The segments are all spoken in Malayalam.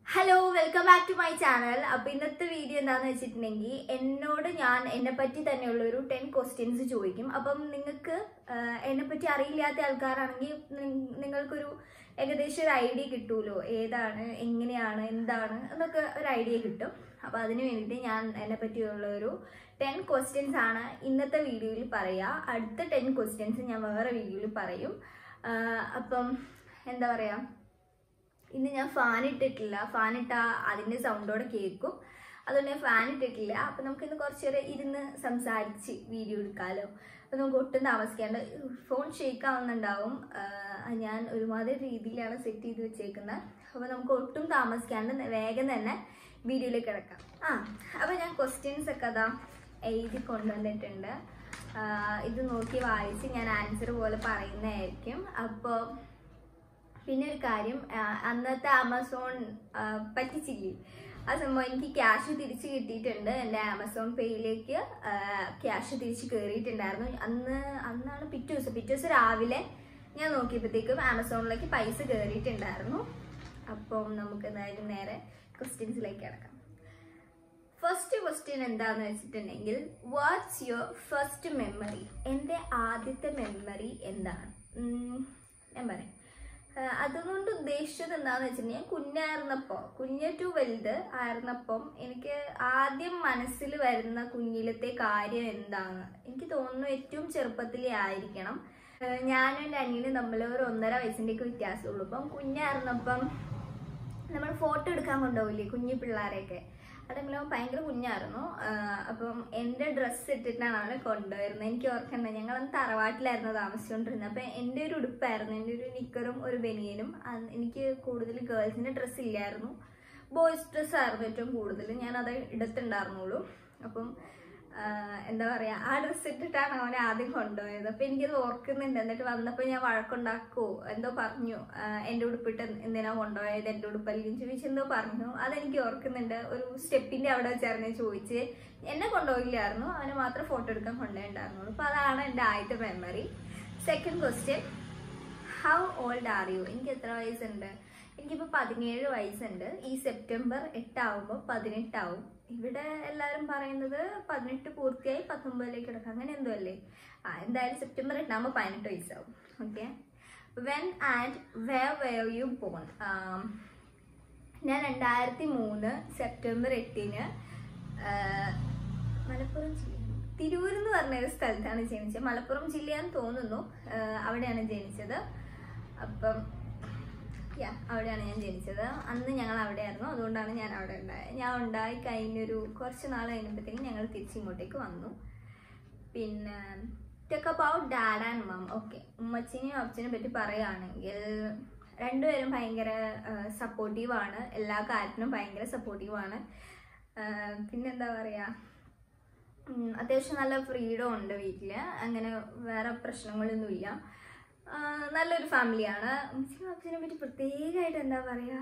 hello welcome back to my channel അപ്പൊ ഇന്നത്തെ വീഡിയോ എന്താന്ന് വെച്ചിട്ടുണ്ടെങ്കിൽ എന്നോട് ഞാൻ എന്നെ പറ്റി തന്നെയുള്ള ഒരു ടെൻ ക്വസ്റ്റ്യൻസ് ചോദിക്കും അപ്പം നിങ്ങൾക്ക് എന്നെ പറ്റി അറിയില്ലാത്ത ആൾക്കാരാണെങ്കിൽ നി- നിങ്ങൾക്കൊരു ഏകദേശം ഒരു ഐഡിയ കിട്ടുമല്ലോ ഏതാണ് എങ്ങനെയാണ് എന്താണ് എന്നൊക്കെ ഒരു ഐഡിയ കിട്ടും അപ്പൊ അതിന് വേണ്ടിയിട്ട് ഞാൻ എന്നെ പറ്റിയുള്ള ഒരു ടെൻ ക്വസ്റ്റ്യൻസ് ആണ് ഇന്നത്തെ വീഡിയോയിൽ പറയുക അടുത്ത ടെൻ ക്വസ്റ്റ്യൻസ് ഞാൻ വേറെ വീഡിയോയിൽ പറയും ആ, അപ്പം എന്താ പറയാ ഇന്ന് ഞാൻ ഫാൻ ഇട്ടിട്ടില്ല ഫാൻ ഇട്ടാ അതിന്റെ സൗണ്ടോടെ കേൾക്കും അതുകൊണ്ട് ഞാൻ ഫാൻ ഇട്ടിട്ടില്ല അപ്പൊ നമുക്ക് ഇന്ന് കുറച്ച് നേരം ഇരുന്ന് സംസാരിച്ച് വീഡിയോ എടുക്കാമല്ലോ അപ്പൊ നമുക്ക് ഒട്ടും താമസിക്കാണ്ട് ഫോൺ ഷേക്ക് ആവുന്നുണ്ടാവും ആഹ് ഞാൻ ഒരുമാതിരി രീതിയിലാണ് സെറ്റ് ചെയ്ത് വെച്ചേക്കുന്നത് അപ്പൊ നമുക്ക് ഒട്ടും താമസിക്കാണ്ട് ന- വേഗം തന്നെ വീഡിയോയിലേക്ക് കിടക്കാം ആ അപ്പൊ ഞാൻ ക്വസ്റ്റ്യൻസ് ഒക്കെ അതാ എഴുതി കൊണ്ടുവന്നിട്ടുണ്ട് ആഹ് ഇത് നോക്കി വായിച്ച് ഞാൻ ആൻസർ പോലെ പറയുന്നതായിരിക്കും അപ്പോൾ പിന്നെ ഒരു കാര്യം ആ, അന്നത്തെ ആമസോൺ ആ, പറ്റിച്ചില്ലേ ആ സംഭവം എനിക്ക് ക്യാഷ് തിരിച്ച് കിട്ടിയിട്ടുണ്ട് എൻ്റെ ആമസോൺ പേയിലേക്ക് ക്യാഷ് തിരിച്ച് കയറിയിട്ടുണ്ടായിരുന്നു അന്ന് അന്നാണ് പിറ്റേ ദിവസം പിറ്റേ ദിവസം രാവിലെ ഞാൻ നോക്കിയപ്പോഴത്തേക്കും ആമസോണിലേക്ക് പൈസ കയറിയിട്ടുണ്ടായിരുന്നു അപ്പം നമുക്ക് എന്തായാലും നേരെ ക്വസ്റ്റ്യൻസിലേക്ക് കിടക്കാം ഫസ്റ്റ് ക്വസ്റ്റ്യൻ എന്താന്ന് വെച്ചിട്ടുണ്ടെങ്കിൽ വാട്ട്സ് യുവർ ഫസ്റ്റ് മെമ്മറി എൻ്റെ ആദ്യത്തെ മെമ്മറി എന്താണ് ഉം, ഞാൻ പറയാം ആഹ് അതുകൊണ്ട് ഉദ്ദേശിച്ചത് എന്താന്ന് വെച്ചിട്ടുണ്ടെങ്കിൽ കുഞ്ഞായിരുന്നപ്പോ കുഞ്ഞ് ടു വലുത് ആയിരുന്നപ്പം എനിക്ക് ആദ്യം മനസ്സിൽ വരുന്ന കുഞ്ഞിലത്തെ കാര്യം എന്താണ് എനിക്ക് തോന്നുന്നു ഏറ്റവും ചെറുപ്പത്തിലേ ആയിരിക്കണം ആഹ് ഞാനും എൻ്റെ അനിയനും തമ്മിൽ ഒരു ഒന്നര വയസ്സിൻ്റെയൊക്കെ വ്യത്യാസമുള്ളൂ അപ്പം കുഞ്ഞായിരുന്നപ്പം നമ്മൾ ഫോട്ടോ എടുക്കാൻ കൊണ്ടുപോകില്ലേ കുഞ്ഞു പിള്ളേരെയൊക്കെ ആ ടൈമിൽ അവൻ ഭയങ്കര കുഞ്ഞായിരുന്നു ആഹ് അപ്പം എൻ്റെ ഡ്രസ്സ് ഇട്ടിട്ടാണ് അവനെ കൊണ്ടുവരുന്നത് എനിക്ക് ഓർക്കണ്ട ഞങ്ങൾ അന്ന് തറവാട്ടിലായിരുന്നു താമസിച്ചുകൊണ്ടിരുന്നത് അപ്പം എൻ്റെ ഒരു ഉടുപ്പായിരുന്നു എൻ്റെ ഒരു നിക്കറും ഒരു ബനിയനും അന്ന് എനിക്ക് കൂടുതൽ ഗേൾസിൻ്റെ ഡ്രസ്സ് ഇല്ലായിരുന്നു ബോയ്സ് ഡ്രസ്സ് ആയിരുന്നു ഏറ്റവും കൂടുതൽ ഞാൻ അത് എടുത്തിട്ടുണ്ടായിരുന്നുള്ളൂ അപ്പം ആഹ് എന്താ പറയാ ആ ഡ്രസ്സ് ഇട്ടിട്ടാണ് അവനെ ആദ്യം കൊണ്ടുപോയത് അപ്പൊ എനിക്കത് ഓർക്കുന്നുണ്ട് എന്നിട്ട് വന്നപ്പോ ഞാൻ വഴക്കുണ്ടാക്കോ എന്തോ പറഞ്ഞു ആഹ് എന്റെ ഉടുപ്പിട്ട് എന്തിനാ കൊണ്ടുപോയത് എന്റെ ഉടുപ്പല്ലെങ്കിൽ ചോദിച്ചു എന്തോ പറഞ്ഞു അതെനിക്ക് ഓർക്കുന്നുണ്ട് ഒരു സ്റ്റെപ്പിന്റെ അവിടെ വെച്ചായിരുന്നു ഞാൻ ചോദിച്ച് എന്നെ കൊണ്ടുപോയില്ലായിരുന്നു അവനെ മാത്രം ഫോട്ടോ എടുക്കാൻ കൊണ്ടുപോയിണ്ടായിരുന്നുള്ളൂ അപ്പൊ അതാണ് എന്റെ ആദ്യത്തെ memory second question how old are you എനിക്ക് എത്ര വയസ്സുണ്ട് എനിക്കിപ്പോൾ പതിനേഴ് വയസ്സുണ്ട് ഈ സെപ്റ്റംബർ എട്ടാവുമ്പോൾ പതിനെട്ടാവും ഇവിടെ എല്ലാവരും പറയുന്നത് പതിനെട്ട് പൂർത്തിയായി പത്തൊമ്പതിലേക്ക് കിടക്കാം അങ്ങനെ എന്തോ അല്ലേ ആ എന്തായാലും സെപ്റ്റംബർ എട്ടാകുമ്പോൾ പതിനെട്ട് വയസ്സാവും okay when and where where you born ഞാൻ രണ്ടായിരത്തി മൂന്ന് സെപ്റ്റംബർ എട്ടിന് ആഹ്, മലപ്പുറം ജില്ല തിരൂർ എന്ന് പറഞ്ഞ ഒരു സ്ഥലത്താണ് ജനിച്ചത് മലപ്പുറം ജില്ലയാന്ന് തോന്നുന്നു ആഹ്, അവിടെയാണ് ജനിച്ചത് അപ്പം യാ അവിടെയാണ് ഞാൻ ജനിച്ചത് അന്ന് ഞങ്ങൾ അവിടെയായിരുന്നു അതുകൊണ്ടാണ് ഞാൻ അവിടെ ഉണ്ടായത് ഞാൻ ഉണ്ടായി കഴിഞ്ഞൊരു കുറച്ച് നാൾ കഴിഞ്ഞപ്പോഴത്തേക്കും ഞങ്ങൾ തിരിച്ചിങ്ങോട്ടേക്ക് വന്നു പിന്നെ talk about dad and mom okay ഉമ്മച്ചിനെയും അച്ഛനെ പറ്റി പറയുകയാണെങ്കിൽ രണ്ടുപേരും ഭയങ്കര സപ്പോർട്ടീവാണ് എല്ലാ കാര്യത്തിനും ഭയങ്കര സപ്പോർട്ടീവാണ് പിന്നെന്താ പറയുക ഉം, അത്യാവശ്യം നല്ല ഫ്രീഡം ഉണ്ട് വീട്ടിൽ അങ്ങനെ വേറെ പ്രശ്നങ്ങളൊന്നുമില്ല ആ, നല്ലൊരു ഫാമിലിയാണ് ഉമ്മച്ചിനും അച്ഛനെ പറ്റി പ്രത്യേകമായിട്ട് എന്താ പറയുക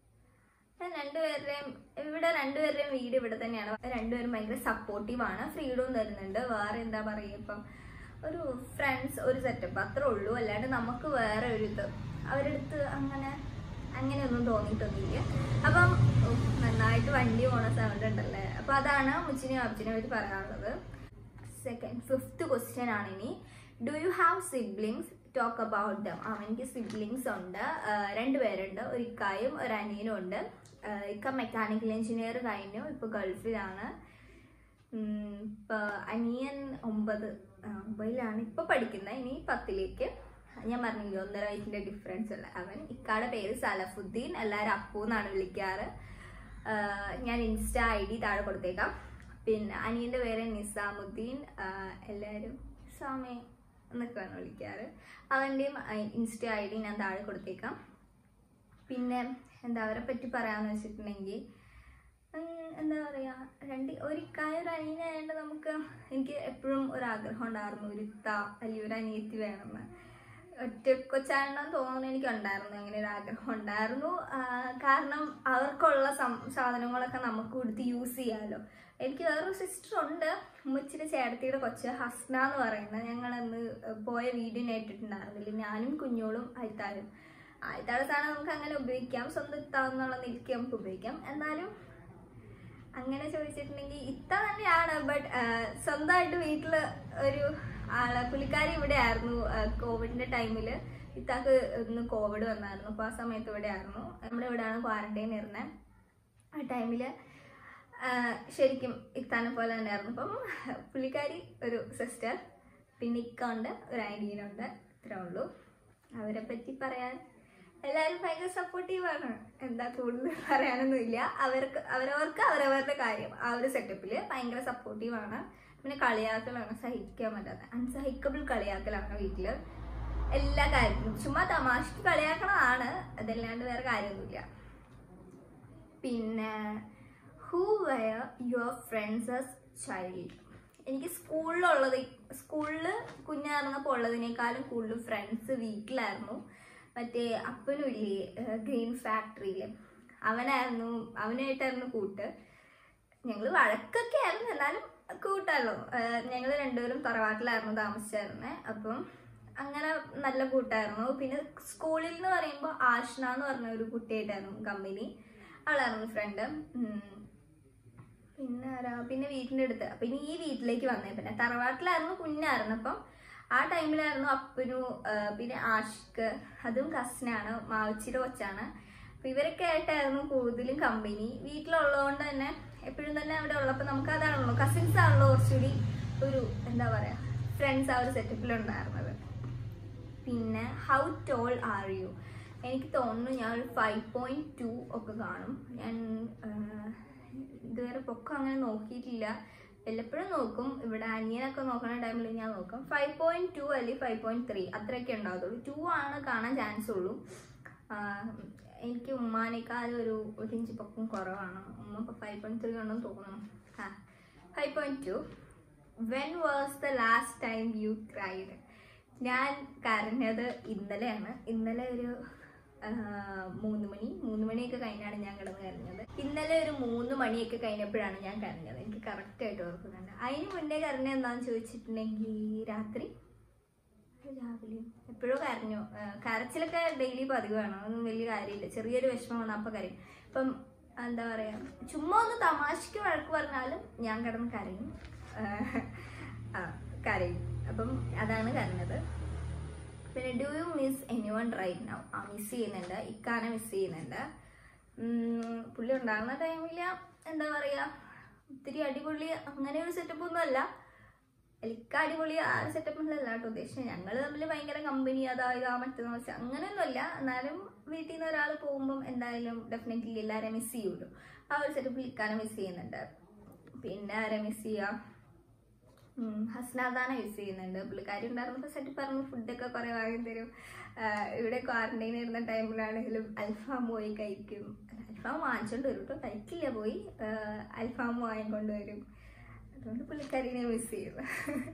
ഞാൻ രണ്ടുപേരുടെയും ഇവിടെ രണ്ടുപേരുടെയും വീട് ഇവിടെ തന്നെയാണ് രണ്ടുപേരും ഭയങ്കര സപ്പോർട്ടീവാണ് ഫ്രീഡവും തരുന്നുണ്ട് വേറെ എന്താ പറയുക ഇപ്പം ഒരു ഫ്രണ്ട്സ് ഒരു സെറ്റപ്പ് അത്രേ ഉള്ളൂ അല്ലാണ്ട് നമുക്ക് വേറെ ഒരു ഇത് അവരുടെ അടുത്ത് അങ്ങനെ അങ്ങനെയൊന്നും തോന്നിയിട്ടൊന്നുമില്ല അപ്പം ഉഫ്, നന്നായിട്ട് വണ്ടി പോണ സൗണ്ട് ഉണ്ടല്ലേ അപ്പൊ അതാണ് മുച്ചിനെയും അച്ഛനെ പറ്റി പറയാനുള്ളത് സെക്കൻഡ് ഫിഫ്ത്ത് ക്വസ്റ്റ്യൻ ആണ് ഇനി do you have siblings talk about them ആ എനിക്ക് സിബ്ലിങ്സ് ഉണ്ട് ആഹ് രണ്ടുപേരുണ്ട് ഒരു ഇക്കായും ഒരു അനിയനും ഉണ്ട് ആഹ് ഇക്ക മെക്കാനിക്കൽ എഞ്ചിനീയർ കഴിഞ്ഞു ഇപ്പൊ ഗൾഫിലാണ് ഉം, ഇപ്പൊ അനിയൻ ഒമ്പത് ആ, ഒമ്പതിലാണ് ഇപ്പൊ പഠിക്കുന്നത് ഇനി പത്തിലേക്ക് ഞാൻ പറഞ്ഞില്ലേ ഒന്നര വയസ്സിന്റെ ഡിഫറൻസ് ഉള്ള അവൻ ഇക്കാടെ പേര് സലഫുദ്ദീൻ എല്ലാവരും അപ്പു എന്നാണ് വിളിക്കാറ് ആഹ് ഞാൻ ഇൻസ്റ്റ ഐ ഡി താഴെ കൊടുത്തേക്കാം പിന്നെ അനിയന്റെ പേര് നിസാമുദ്ദീൻ ആഹ് എല്ലാവരും സാമേ എന്നൊക്കെയാണ് വിളിക്കാറ് അവൻ്റെയും ഇൻസ്റ്റ ഐ ഡി ഞാൻ താഴെ കൊടുത്തേക്കാം പിന്നെ എന്താ അവരെ പറ്റി പറയാന്ന് വെച്ചിട്ടുണ്ടെങ്കിൽ ഉം, എന്താ പറയാ രണ്ട് ഒരു ഇക്കായ ഒരു അനിയനായതുകൊണ്ട് നമുക്ക് എനിക്ക് എപ്പോഴും ഒരു ആഗ്രഹം ഉണ്ടായിരുന്നു ഒരു ഇത്ത അല്ലെങ്കിൽ ഒരു അനിയത്തി വേണമെന്ന് ഒറ്റ കൊച്ചാണെന്ന് തോന്നുന്നു എനിക്ക് ഉണ്ടായിരുന്നു അങ്ങനെ ഒരു ആഗ്രഹം ഉണ്ടായിരുന്നു ആ, കാരണം അവർക്കുള്ള സം- സാധനങ്ങളൊക്കെ നമുക്ക് കൊടുത്ത് യൂസ് ചെയ്യാമല്ലോ എനിക്ക് വേറൊരു സിസ്റ്റർ ഉണ്ട് ഉമ്മച്ചിയുടെ ചേട്ടത്തിയുടെ കൊച്ച് ഹസ്ന എന്ന് പറയുന്നത് ഞങ്ങൾ അന്ന് പോയ വീഡിയോ ഞാൻ ഇട്ടിട്ടുണ്ടായിരുന്നില്ല ഞാനും കുഞ്ഞോളും അയത്താരും ആദ്യത്തെ സാധനം നമുക്ക് അങ്ങനെ ഉപയോഗിക്കാം സ്വന്തം ഇത്താന്നുള്ള നിലയ്ക്ക് നമുക്ക് ഉപയോഗിക്കാം എന്നാലും അങ്ങനെ ചോദിച്ചിട്ടുണ്ടെങ്കിൽ ഇത്ത തന്നെയാണ് ബട്ട് സ്വന്തമായിട്ട് വീട്ടിൽ ഒരു ആള് പുള്ളിക്കാരി ഇവിടെ ആയിരുന്നു കോവിഡിന്റെ ടൈമിൽ ഇത്താക്ക് ഒന്ന് കോവിഡ് വന്നായിരുന്നു അപ്പോൾ ആ സമയത്ത് ഇവിടെ ആയിരുന്നു നമ്മുടെ ഇവിടെയാണ് ക്വാറന്റൈൻ ഇരുന്നത് ആ ടൈമിൽ ശരിക്കും ഇത്താനെ പോലെ തന്നെയായിരുന്നു അപ്പം പുള്ളിക്കാരി ഒരു സിസ്റ്റർ പിന്നെ ഇക്കുണ്ട് ഒരു അനിയനുണ്ട് ഇത്രേ ഉള്ളൂ അവരെ പറ്റി പറയാൻ എല്ലാവരും ഭയങ്കര സപ്പോർട്ടീവാണ് എന്താ കൂടുതൽ പറയാനൊന്നുമില്ല അവർക്ക് അവരവർക്ക് അവരവരുടെ കാര്യം ആ ഒരു സെറ്റപ്പിൽ ഭയങ്കര സപ്പോർട്ടീവാണ് പിന്നെ കളിയാക്കലാണ് സഹിക്കാൻ പറ്റാത്ത അൺസഹിക്കബിൾ കളിയാക്കലാണ് വീട്ടിൽ എല്ലാ കാര്യത്തിലും ചുമ്മാ തമാശക്ക് കളിയാക്കണതാണ് അതല്ലാണ്ട് വേറെ കാര്യമൊന്നുമില്ല പിന്നെ who were your friends as child എനിക്ക് സ്കൂളിലുള്ളത് സ്കൂളിൽ കുഞ്ഞായിരുന്നപ്പോൾ ഉള്ളതിനേക്കാളും കൂടുതൽ ഫ്രണ്ട്സ് വീട്ടിലായിരുന്നു മറ്റേ അപ്പനും ഇല്ലേ ഗ്രീൻ ഫാക്ടറിയിൽ അവനായിരുന്നു അവനായിട്ടായിരുന്നു കൂട്ട് ഞങ്ങൾ വഴക്കൊക്കെ ആയിരുന്നു എന്നാലും കൂട്ടല്ലോ ഞങ്ങൾ രണ്ടുപേരും തറവാട്ടിലായിരുന്നു താമസിച്ചായിരുന്നത് അപ്പം അങ്ങനെ നല്ല കൂട്ടായിരുന്നു പിന്നെ സ്കൂളിൽ എന്ന് പറയുമ്പോൾ ആഷ്ന എന്ന് പറഞ്ഞ ഒരു കുട്ടിയായിട്ടായിരുന്നു കമ്പനി അവളായിരുന്നു ഫ്രണ്ട് പിന്നെ ആരാ പിന്നെ വീട്ടിൻ്റെ അടുത്ത് അപ്പം ഇനി ഈ വീട്ടിലേക്ക് വന്നേ പിന്നെ തറവാട്ടിലായിരുന്നു കുഞ്ഞായിരുന്നു അപ്പം ആ ടൈമിലായിരുന്നു അപ്പനു ആ, പിന്നെ ആഷിക്ക് അതും കസിനാണ് മാവച്ചിയുടെ കൊച്ചാണ് അപ്പം ഇവരൊക്കെ ആയിട്ടായിരുന്നു കൂടുതലും കമ്പനി വീട്ടിലുള്ളതുകൊണ്ട് തന്നെ എപ്പോഴും തന്നെ അവിടെ ഉള്ളപ്പോൾ നമുക്ക് അതാണല്ലോ കസിൻസ് ആണല്ലോ കുറച്ചുകൂടി ഒരു എന്താ പറയുക ഫ്രണ്ട്സ് ആ ഒരു സെറ്റപ്പിലുണ്ടായിരുന്നത് പിന്നെ ഹൗ ടോൾ ആർ യു എനിക്ക് തോന്നുന്നു ഞാൻ ഒരു ഫൈവ് പോയിന്റ് ടു ഒക്കെ കാണും ഞാൻ ആഹ്, ഇതുവരെ പൊക്കം അങ്ങനെ നോക്കിയിട്ടില്ല വല്ലപ്പോഴും നോക്കും ഇവിടെ അനിയനൊക്കെ നോക്കുന്ന ടൈമിൽ ഞാൻ നോക്കും ഫൈവ് പോയിന്റ് ടു അല്ലെങ്കിൽ ഫൈവ് പോയിന്റ് ത്രീ അത്രയൊക്കെ ഉണ്ടാവത്തുള്ളൂ ടു ആണ് കാണാൻ ചാൻസ് ഉള്ളൂ ആഹ്, എനിക്ക് ഉമ്മാനേക്കാളും ഒരു ഒരു ഇഞ്ച് പൊക്കം കുറവാണ് ഉമ്മ ഇപ്പോൾ ഫൈവ് പോയിന്റ് ത്രീ ഉണ്ടെന്ന് തോന്നുന്നു ആ five point two when was the last time you cried ഞാൻ കരഞ്ഞത് ഇന്നലെയാണ് ഇന്നലെ ഒരു ആ, മൂന്ന് മണി മൂന്ന് മണിയൊക്കെ കഴിഞ്ഞാണ് ഞാൻ കിടന്ന് കരഞ്ഞത് ഇന്നലെ ഒരു മൂന്ന് മണിയൊക്കെ കഴിഞ്ഞപ്പോഴാണ് ഞാൻ കരഞ്ഞത് എനിക്ക് കറക്റ്റ് ആയിട്ട് ഓർക്കുന്നുണ്ട് അതിന് മുന്നേ കരഞ്ഞ എന്താന്ന് ചോദിച്ചിട്ടുണ്ടെങ്കിൽ രാത്രി രാവിലെ എപ്പോഴോ കരഞ്ഞു ആ, കരച്ചിലൊക്കെ ഡെയിലി പതിവാണ് അതൊന്നും വലിയ കാര്യമില്ല ചെറിയൊരു വിഷമം വന്നാൽ അപ്പം കരയും ഇപ്പം എന്താ പറയാ ചുമ്മാ ഒന്ന് തമാശക്ക് വഴക്ക് പറഞ്ഞാലും ഞാൻ കിടന്ന് കരയും ആ, ആ കരയും അപ്പം അതാണ് കരഞ്ഞത് പിന്നെ do you miss anyone right now ആ മിസ് ചെയ്യുന്നുണ്ട് ഇക്കാനെ മിസ് ചെയ്യുന്നുണ്ട് ഉം, പുള്ളി ഉണ്ടാകുന്ന ടൈമിൽ എന്താ പറയുക ഒത്തിരി അടിപൊളി അങ്ങനെ ഒരു സെറ്റപ്പ് ഒന്നും അല്ല എനിക്ക് അടിപൊളി ആ ഒരു സെറ്റപ്പിലല്ല കേട്ടോ ഉദ്ദേശിച്ചത് ഞങ്ങൾ തമ്മിൽ ഭയങ്കര കമ്പനി അതാ ഇതാ മറ്റേന്ന് വെച്ചാൽ അങ്ങനെയൊന്നുമല്ല എന്നാലും വീട്ടിൽ നിന്ന് ഒരാൾ പോകുമ്പം എന്തായാലും ഡെഫിനറ്റ്ലി എല്ലാവരെയും മിസ് ചെയ്യുമല്ലോ ആ ഒരു സെറ്റപ്പിൽ ഇക്കാനെ മിസ് ചെയ്യുന്നുണ്ട് പിന്നെ ആരെ മിസ് ചെയ്യാം ഉം, ഹസ്നാദാനെ മിസ് ചെയ്യുന്നുണ്ട് പുള്ളിക്കാരി ഉണ്ടായിരുന്നപ്പോൾ സെറ്റ് പറഞ്ഞു ഫുഡൊക്കെ കുറേ വാങ്ങി തരും ആഹ് ഇവിടെ ക്വാറന്റൈൻ ഇരുന്ന ടൈമിലാണെങ്കിലും അൽഫാം പോയി കഴിക്കും അൽഫാം വാങ്ങിച്ചോണ്ട് വരും കേട്ടോ കഴിക്കില്ല പോയി ആഹ് അൽഫാം വാങ്ങിക്കൊണ്ട് വരും അതുകൊണ്ട് പുള്ളിക്കാരിനെ മിസ് ചെയ്യുന്നു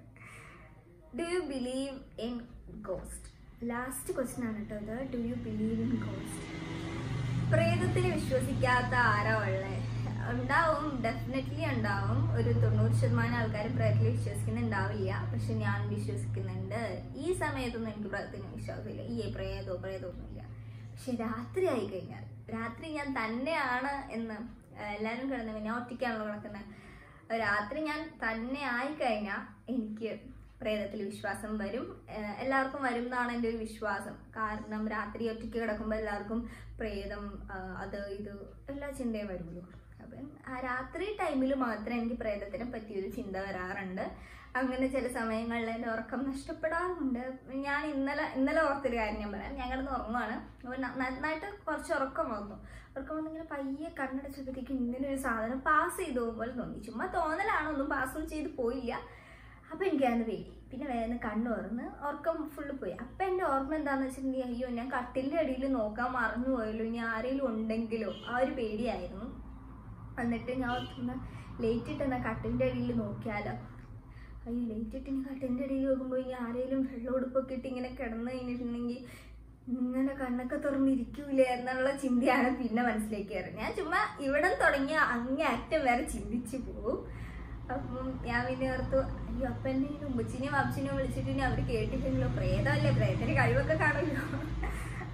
do you believe in ghost last question ആണ് കേട്ടോ ഇത് do you believe in ghost പ്രേതത്തിൽ വിശ്വസിക്കാത്ത ആരാ ഉള്ളേ ഉണ്ടാവും ഡെഫിനറ്റ്ലി ഉണ്ടാവും ഒരു തൊണ്ണൂറ് ശതമാനം ആൾക്കാരും പ്രേതത്തിൽ വിശ്വസിക്കുന്നുണ്ടാവില്ല പക്ഷെ ഞാൻ വിശ്വസിക്കുന്നുണ്ട് ഈ സമയത്തൊന്നും എനിക്ക് പ്രേതത്തിന് വിശ്വാസമില്ല ഈ പ്രേതോ പ്രേതോ ഒന്നുമില്ല പക്ഷെ രാത്രി ആയി കഴിഞ്ഞാൽ രാത്രി ഞാൻ തന്നെയാണ് എന്ന് ആ, എല്ലാവരും കിടന്നു ഞാൻ ഒറ്റയ്ക്കാണല്ലോ കിടക്കുന്നത് രാത്രി ഞാൻ തന്നെ ആയി കഴിഞ്ഞാൽ എനിക്ക് പ്രേതത്തിൽ വിശ്വാസം വരും ഏഹ് എല്ലാവർക്കും വരും എന്നാണ് എൻ്റെ ഒരു വിശ്വാസം കാരണം രാത്രി ഒറ്റയ്ക്ക് കിടക്കുമ്പോൾ എല്ലാവർക്കും പ്രേതം ആഹ് അത് ഇത് എല്ലാ ചിന്തയും വരുള്ളൂ അപ്പം ആ രാത്രി ടൈമിൽ മാത്രമേ എനിക്ക് പ്രേതത്തിനെ പറ്റിയൊരു ചിന്ത വരാറുണ്ട് അങ്ങനെ ചില സമയങ്ങളിൽ എൻ്റെ ഉറക്കം നഷ്ടപ്പെടാറുണ്ട് ഞാൻ ഇന്നലെ ഇന്നലെ ഓർത്തൊരു കാര്യം ഞാൻ പറയാം ഞാൻ കിടന്ന് ഉറങ്ങുവാണ് അപ്പോൾ ന- നന്നായിട്ട് കുറച്ച് ഉറക്കം വന്നു ഉറക്കം വന്ന് ഇങ്ങനെ പയ്യെ കണ്ണടച്ചപ്പോഴത്തേക്കും ഇങ്ങനെ ഒരു സാധനം പാസ് ചെയ്തു പോലെ തോന്നി ചുമ്മാ തോന്നലാണ് ഒന്നും പാസ് ചെയ്ത് പോയില്ല അപ്പം എനിക്കത് പേടി പിന്നെ വേഗം കണ്ണു തുറന്ന് ഉറക്കം ഫുള്ള് പോയി അപ്പം എൻ്റെ ഓർമ്മ എന്താന്ന് വെച്ചിട്ടുണ്ടെങ്കിൽ അയ്യോ ഞാൻ കട്ടിലിൻ്റെ അടിയിൽ നോക്കാൻ മറന്നു പോയല്ലോ ഇനി ആരെങ്കിലും ഉണ്ടെങ്കിലോ ആ ഒരു പേടിയായിരുന്നു എന്നിട്ട് ഞാൻ ഓർത്തുന്ന ലേറ്റ് ഇട്ട് എന്നാൽ കട്ടിലിൻ്റെ അടിയിൽ നോക്കിയാലോ അയ്യോ ലേറ്റ് ഇട്ട് ഇനി കട്ടിലിൻ്റെ അടിയിൽ നോക്കുമ്പോൾ ഇനി ആരെങ്കിലും വെള്ളം ഉടുപ്പൊക്കെ ഇട്ട് ഇങ്ങനെ കിടന്നു കഴിഞ്ഞിട്ടുണ്ടെങ്കിൽ ഇങ്ങനെ കണ്ണൊക്കെ തുറന്നിരിക്കൂലേ എന്നുള്ള ചിന്തയാണ് പിന്നെ മനസ്സിലേക്ക് കയറുന്നത് ഞാൻ ചുമ്മാ ഇവിടെ തുടങ്ങിയ അങ്ങേ അറ്റം വരെ ചിന്തിച്ചു പോകും അപ്പം ഞാൻ പിന്നെ ഓർത്തു അയ്യോ അപ്പം എന്നെ ഇങ്ങനെ ഉമ്മച്ചിനെയും അമ്മച്ചിനെയും വിളിച്ചിട്ട് ഇനി അവർ കേട്ടിട്ടുണ്ടല്ലോ പ്രേതമല്ലേ പ്രേതത്തിന് കഴിവൊക്കെ കാണുമല്ലോ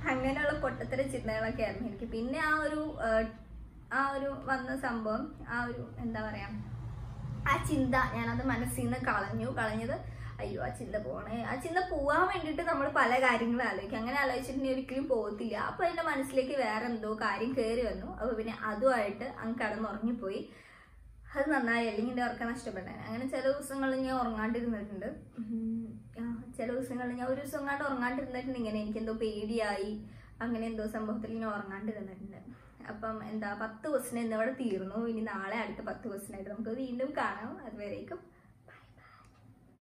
അങ്ങനെയുള്ള പൊട്ടത്തര ചിന്തകളൊക്കെ ആയിരുന്നു എനിക്ക് പിന്നെ ആ ഒരു ആ, ആ ഒരു വന്ന സംഭവം ആ ഒരു എന്താ പറയാ ആ ചിന്ത ഞാനത് മനസ്സിൽ നിന്ന് കളഞ്ഞു കളഞ്ഞത് അയ്യോ ആ ചിന്ത പോണേ ആ ചിന്ത പോവാൻ വേണ്ടിയിട്ട് നമ്മൾ പല കാര്യങ്ങളും ആലോചിക്കും അങ്ങനെ ആലോചിച്ചിട്ടുണ്ടെങ്കിൽ ഒരിക്കലും പോകത്തില്ല അപ്പൊ എന്റെ മനസ്സിലേക്ക് വേറെ എന്തോ കാര്യം കയറി വന്നു അപ്പൊ പിന്നെ അതുമായിട്ട് അങ്ങ് കടന്നുറങ്ങിപ്പോയി അത് നന്നായി അല്ലെങ്കിൽ എൻ്റെ ഉറക്കം നഷ്ടപ്പെട്ടേ അങ്ങനെ ചില ദിവസങ്ങളിൽ ഞാൻ ഉറങ്ങാണ്ടിരുന്നിട്ടുണ്ട് ഉം, ആ, ചില ദിവസങ്ങളിൽ ഞാൻ ഒരു ദിവസം എങ്ങാണ്ട് ഉറങ്ങാണ്ടിരുന്നിട്ടുണ്ട് ഇങ്ങനെ എനിക്കെന്തോ പേടിയായി അങ്ങനെ എന്തോ സംഭവത്തിൽ ഞാൻ ഉറങ്ങാണ്ടിരുന്നിട്ടുണ്ട് അപ്പം എന്താ പത്ത് ക്വസ്റ്റിന് ഇന്നിവിടെ തീർന്നു ഇനി നാളെ അടുത്ത പത്ത് ക്വസ്റ്റിനായിട്ട് നമുക്ക് വീണ്ടും കാണാം അതുവരേക്കും